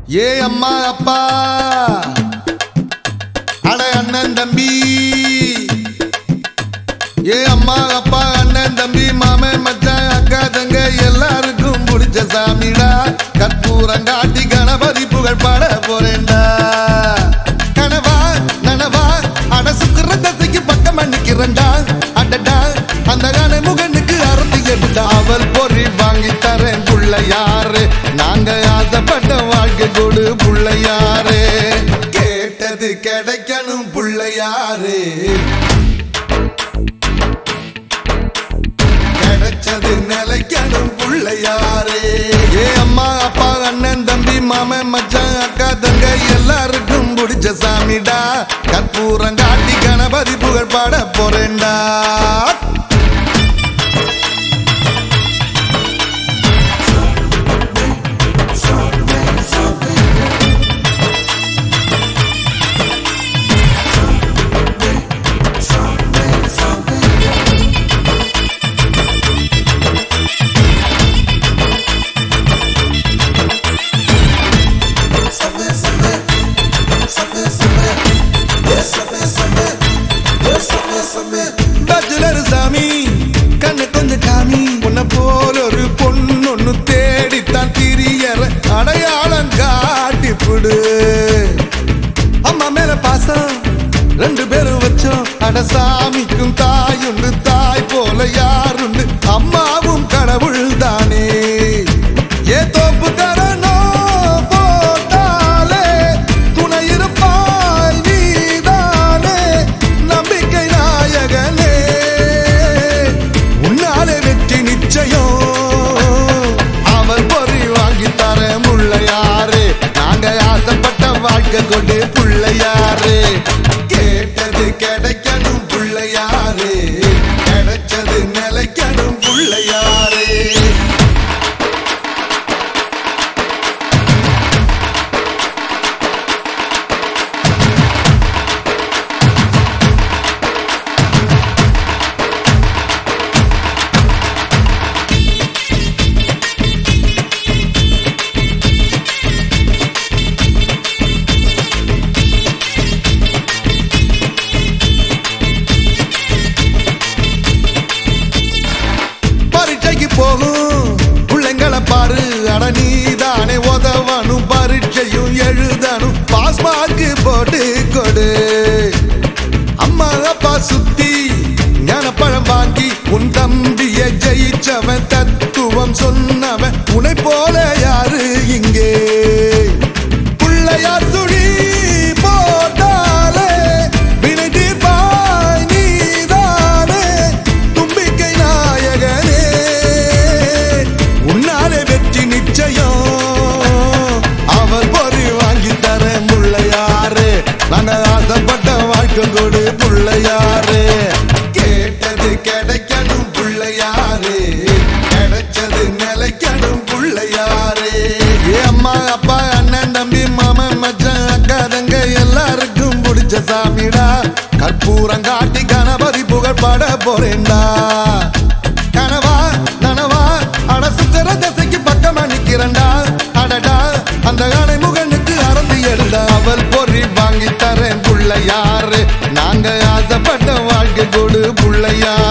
ஏ அம்மா அப்பா அட அண்ணன் தம்பி ஏ அம்மா அப்பா அண்ணன் தம்பி மாமன் மச்சான் அக்கா தங்க எல்லாருக்கும் பிடிச்ச சாமிடா கற்பூரம் காட்டி கணபதி புகழ் பாட போறேன்டா கனவா நனவா அட சுக்குற தசைக்கு பக்கமா நிக்கிறேன்டா அடடா அந்த கனை முகனுக்கு அறுத்து எடுத்தா அவள் பொறி வாங்கி தரேன் புள்ள யாரு நாங்க ஆசைப்பட்ட வாழ்க்கை கொடு புள்ள யாரு கேட்டது கிடைக்கணும் புள்ள யாரு கிடைச்சது நிலைக்கணும் புள்ள யாரு ஏ அம்மா அப்பா அண்ணன் தம்பி மாமன் மச்சான் அக்கா தங்க எல்லாருக்கும் பிடிச்ச சாமிடா கற்பூரம் காட்டி கணபதி புகழ் பாட போறேன்டா பேச்சுலர் சாமி கண்ணு கொஞ்சம் காமி உன்னை போல ஒரு பொண்ணு தேடித்தான் திரியற அடையாளம் காட்டிப்புடு அம்மா மேல பாசம் ரெண்டு பேரும் வச்சோம் அட சாமிக்கும் தாயுண்டு தாய் போல யாருண்டு அம்மாவும் கடவுள் தானே ஏ தோப்பு தரனோ போட்டாலே துணை இருப்பாய் நீதானே நம்பிக்கை நாயகனே உன்னாலே வெற்றி நிச்சயம் அவர் பொறி வாங்கி தர முள்ள யாரு நாங்க ஆசைப்பட்ட வாழ்க்கை கொண்டு புள்ள யாரு கேட்டது கிடைக்கணும் புள்ள யாரு கிடைச்சது நிலைக்கணும் புள்ள யாரு பரீட்சைக்கு போகும் பிள்ளைங்களை பாரு அட நீதானே உதவணும் பரீட்சையும் எழுதணும் பாஸ் மார்க் போட்டு கொடு அம்மா அப்பா சுத்தி ஞானப்பழம் வாங்கி உன் தம்பிய ஜெயிச்சவன் தத்துவம் சொன்னவன் உன்னை போல யாரு இங்கே பிள்ளையார் சுழி போட்டாலே வினை தீர்ப்பாய் நீதானே தும்பிக்கை நாயகனே உன்னாலே வெற்றி நிச்சயம் அவர் பொறி வாங்கி தர முள்ள யாரு நாங்க ஆசைப்பட்ட வாழ்க்கை கொடு புள்ள யாரு கேட்டது கிடைக்கணும் புள்ள யாரு கிடைச்சது நிலைக்கணும் புள்ள யாரு ஏ அம்மா அப்பா அண்ணன் தம்பி மாமன் மச்சான் அக்கா தங்க எல்லாருக்கும் பிடிச்ச சாமிடா கற்பூரம் காட்டி கணபதி புகழ் பாட போறேன்டா கனவா நனவா அட சுக்கர தசைக்கு பக்கமா நிக்கிறண்டா அடடா அந்த கானை முகனுக்கு அறந்து எழுடா அவள் பொறி வாங்கி தரேன் புள்ள யாரு நாங்க ஆசைப்பட்ட வாழ்க்கை கொடு புள்ள யாரு